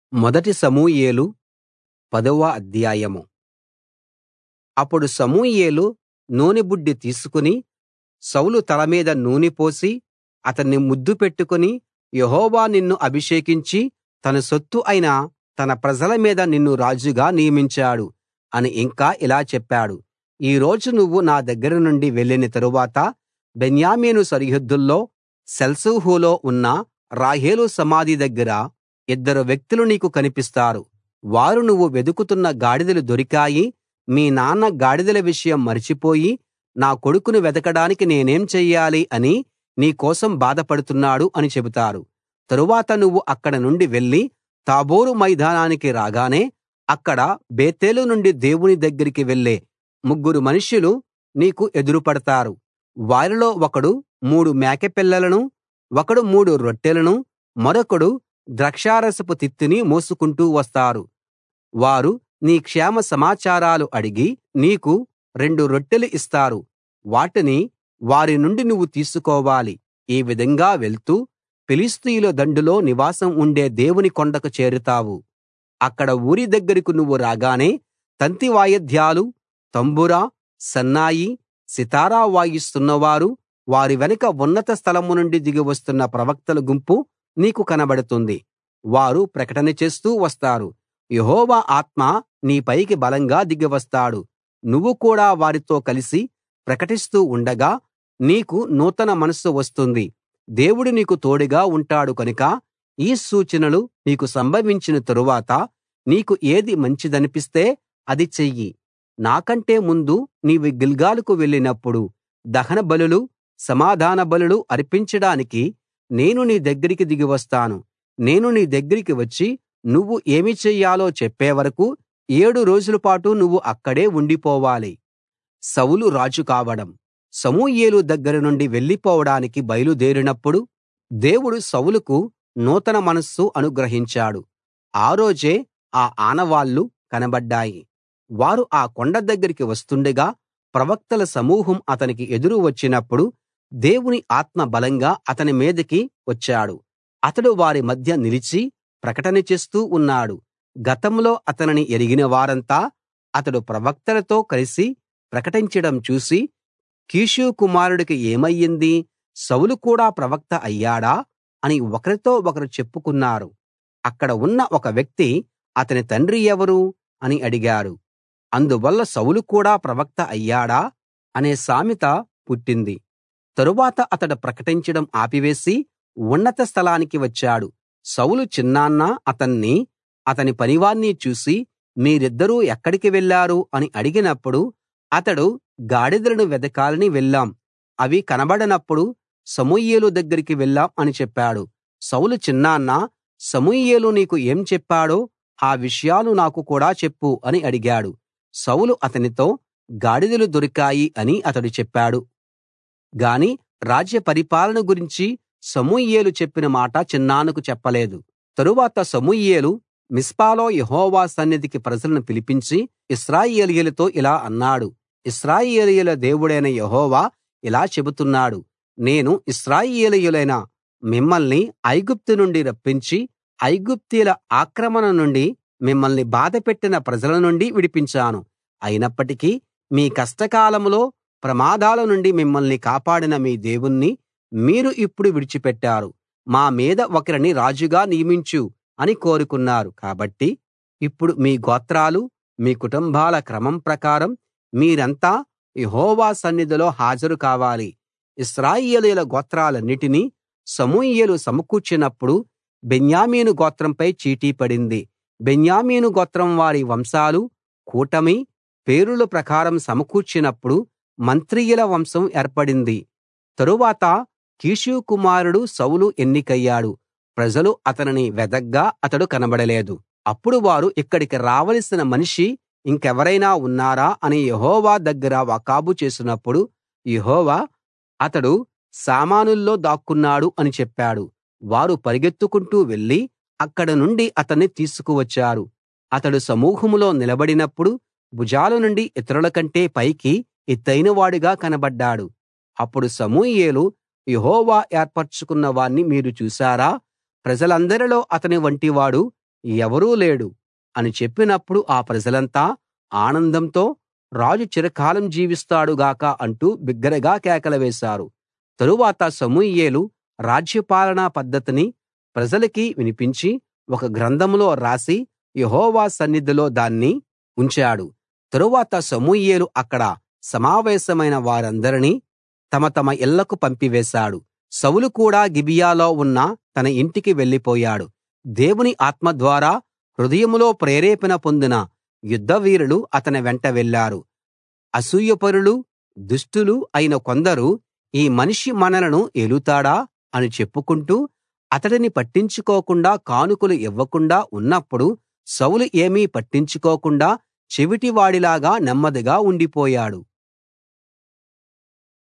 మొదటి సమూయేలు పదవ అధ్యాయం అప్పుడు సమూయేలు నూనె బుడ్డి తీసుకుని సౌలు తల మీద నూనె పోసి అతన్ని ముద్దు పెట్టుకుని యెహోవా నిన్ను అభిషేకించి తన సొత్తు అయిన తన ప్రజల మీద నిన్ను రాజుగా నియమించాడు అని ఇంకా ఇలా చెప్పాడు ఈ రోజు నువ్వు నా దగ్గర నుండి వెళ్ళిన తరువాత బెన్యామీను సరిహద్దుల్లో సెల్సహులో ఉన్న రాహేలు సమాధి దగ్గర ఇద్దరు వ్యక్తులు నీకు కనిపిస్తారు వారు నువ్వు వెదుకుతున్న గాడిదలు దొరికాయి మీ నాన్న గాడిదల విషయం మరచిపోయి నా కొడుకును వెదకడానికి నేనేం చెయ్యాలి అని నీ కోసం బాధపడుతున్నాడు అని చెబుతారు తరువాత నువ్వు అక్కడ నుండి వెళ్లి తాబోరు మైదానానికి రాగానే అక్కడ బేతేలు నుండి దేవుని దగ్గరికి వెళ్ళే ముగ్గురు మనుష్యులు నీకు ఎదురుపడతారు వారిలో ఒకడు మూడు మేకపిల్లలను ఒకడు మూడు రొట్టెలను మరొకడు ద్రాక్షారసపు తిత్తిని మోసుకుంటూ వస్తారు వారు నీ క్షేమ సమాచారాలు అడిగి నీకు రెండు రొట్టెలు ఇస్తారు వాటిని వారి నుండి నువ్వు తీసుకోవాలి ఈ విధంగా వెళ్తూ ఫిలిష్తీయుల దండులో నివాసం ఉండే దేవుని కొండకు చేరుతావు అక్కడ ఊరి దగ్గరకు నువ్వు రాగానే తంతి వాయిద్యాలు తంబుర సన్నాయి సితారా వాయిస్తున్నవారు వారి వెనక ఉన్నత స్థలం నుండి దిగి వస్తున్న ప్రవక్తల గుంపు నీకు కనబడుతుంది వారు ప్రకటన చేస్తూ వస్తారు యెహోవా ఆత్మ నీ పైకి బలంగా దిగి వస్తాడు నువ్వు కూడా వారితో కలిసి ప్రకటిస్తూ ఉండగా నీకు నూతన మనస్సు వస్తుంది దేవుడు నీకు తోడుగా ఉంటాడు కనుక ఈ సూచనలు నీకు సంభవించిన తరువాత నీకు ఏది మంచిదనిపిస్తే అది చెయ్యి నాకంటే ముందు నీవు గిల్గాలుకు వెళ్ళినప్పుడు దహన బలులు సమాధాన బలులు అర్పించడానికి నేను నీ దగ్గరికి దిగి వస్తాను నేను నీ దగ్గరికి వచ్చి నువ్వు ఏమి చెయ్యాలో చెప్పే వరకూ ఏడు రోజుల పాటు నువ్వు అక్కడే ఉండిపోవాలి సౌలు రాజు కావడం సమూయేలు దగ్గర నుండి వెళ్ళిపోవడానికి బయలుదేరినప్పుడు దేవుడు సౌలుకు నూతన మనస్సు అనుగ్రహించాడు ఆ రోజే ఆ ఆనవాళ్లు కనబడ్డాయి వారు ఆ కొండ దగ్గరికి వస్తుండగా ప్రవక్తల సమూహం అతనికి ఎదురు వచ్చినప్పుడు దేవుని ఆత్మ బలంగా అతని మీదికి వచ్చాడు అతడు వారి మధ్య నిలిచి ప్రకటన చేస్తూ ఉన్నాడు గతంలో అతనిని ఎరిగిన వారంతా అతడు ప్రవక్తలతో కలిసి ప్రకటించడం చూసి కీషు కుమారుడికి ఏమయ్యింది సౌలు కూడా ప్రవక్త అయ్యాడా అని ఒకరితో ఒకరు చెప్పుకున్నారు అక్కడ ఉన్న ఒక వ్యక్తి అతని తండ్రి ఎవరు అని అడిగాడు అందువల్ల సౌలు కూడా ప్రవక్త అయ్యాడా అనే సామెత పుట్టింది తరువాత అతడు ప్రకటించడం ఆపివేసి ఉన్నత స్థలానికి వచ్చాడు సౌలు చిన్నాన్న అతన్ని అతని పనివాణ్ణి చూసి మీరిద్దరూ ఎక్కడికి వెళ్లారు అని అడిగినప్పుడు అతడు గాడిదలను వెదకాలని వెళ్ళాం అవి కనబడనప్పుడు సమూయేలు దగ్గరికి వెళ్ళాం అని చెప్పాడు సౌలు చిన్నాన్న సమూయేలు నీకు ఏం చెప్పాడో ఆ విషయాలు నాకు కూడా చెప్పు అని అడిగాడు సౌలు అతనితో గాడిదలు దొరికాయి అని అతడు చెప్పాడు గాని రాజ్య పరిపాలన గురించి సమూయేలు చెప్పిన మాట చిన్నాన్నకు చెప్పలేదు తరువాత సమూయేలు మిస్పాలో యెహోవా సన్నిధికి ప్రజలను పిలిపించి ఇశ్రాయేలీయులతో ఇలా అన్నాడు ఇశ్రాయేలీయుల దేవుడైన యెహోవా ఇలా చెబుతున్నాడు నేను ఇశ్రాయేలీయులైన మిమ్మల్ని ఐగుప్తు నుండి రప్పించి ఐగుప్తీయుల ఆక్రమణ నుండి మిమ్మల్ని బాధపెట్టిన ప్రజల నుండి విడిపించాను అయినప్పటికీ మీ కష్టకాలంలో ప్రమాదాల నుండి మిమ్మల్ని కాపాడిన మీ దేవుణ్ణి మీరు ఇప్పుడు విడిచిపెట్టారు మా మీద ఒకరిని రాజుగా నియమించు అని కోరుకున్నారు కాబట్టి ఇప్పుడు మీ గోత్రాలు మీ కుటుంబాల క్రమం ప్రకారం మీరంతా యెహోవా సన్నిధిలో హాజరు కావాలి ఇశ్రాయేలీయుల గోత్రాలన్నిటినీ సమూయేలు సమకూర్చినప్పుడు బెన్యామీను గోత్రంపై చీటీ పడింది బెన్యామీను గోత్రం వారి వంశాలు కూటమి పేరుల ప్రకారం సమకూర్చినప్పుడు మంత్రియుల వంశం ఏర్పడింది తరువాత కీషు కుమారుడు సౌలు ఎన్నికయ్యాడు ప్రజలు అతనిని వెదగ్గా అతడు కనబడలేదు అప్పుడు వారు ఇక్కడికి రావలసిన మనిషి ఇంకెవరైనా ఉన్నారా అని యెహోవా దగ్గర వకాబు చేసినప్పుడు యెహోవా అతడు సామానుల్లో దాక్కున్నాడు అని చెప్పాడు వారు పరిగెత్తుకుంటూ వెళ్లి అక్కడ నుండి అతన్ని తీసుకువచ్చారు అతడు సమూహంలో నిలబడినప్పుడు భుజాల నుండి ఇతరుల కంటే పైకి ఎత్తయినవాడుగా కనబడ్డాడు అప్పుడు సమూయేలు యెహోవా ఏర్పరచుకున్న వాణ్ణి మీరు చూశారా ప్రజలందరిలో అతని వంటివాడు ఎవరూ లేడు అని చెప్పినప్పుడు ఆ ప్రజలంతా ఆనందంతో రాజు చిరకాలం జీవిస్తాడు గాక అంటూ బిగ్గరగా కేకలు వేశారు తరువాత సమూయేలు రాజ్యపాలనా పద్ధతిని ప్రజలకి వినిపించి ఒక గ్రంథంలో రాసి యెహోవా సన్నిధిలో దాన్ని ఉంచాడు తరువాత సమూయేలు అక్కడ సమావేశమైన వారందరినీ తమ తమ ఇళ్ళకు పంపివేశాడు సౌలు కూడా గిబియాలో ఉన్న తన ఇంటికి వెళ్ళిపోయాడు దేవుని ఆత్మ ద్వారా హృదయంలో ప్రేరేపణ పొందిన యుద్ధవీరులు అతని వెంట వెళ్ళారు అసూయపరులు దుష్టులు అయిన కొందరు ఈ మనిషి మనలను ఏలుతాడా అని చెప్పుకుంటూ అతడిని పట్టించుకోకుండా కానుకలు ఇవ్వకుండా ఉన్నప్పుడు సౌలు ఏమీ పట్టించుకోకుండా చెవిటివాడిలాగా నెమ్మదిగా ఉండిపోయాడు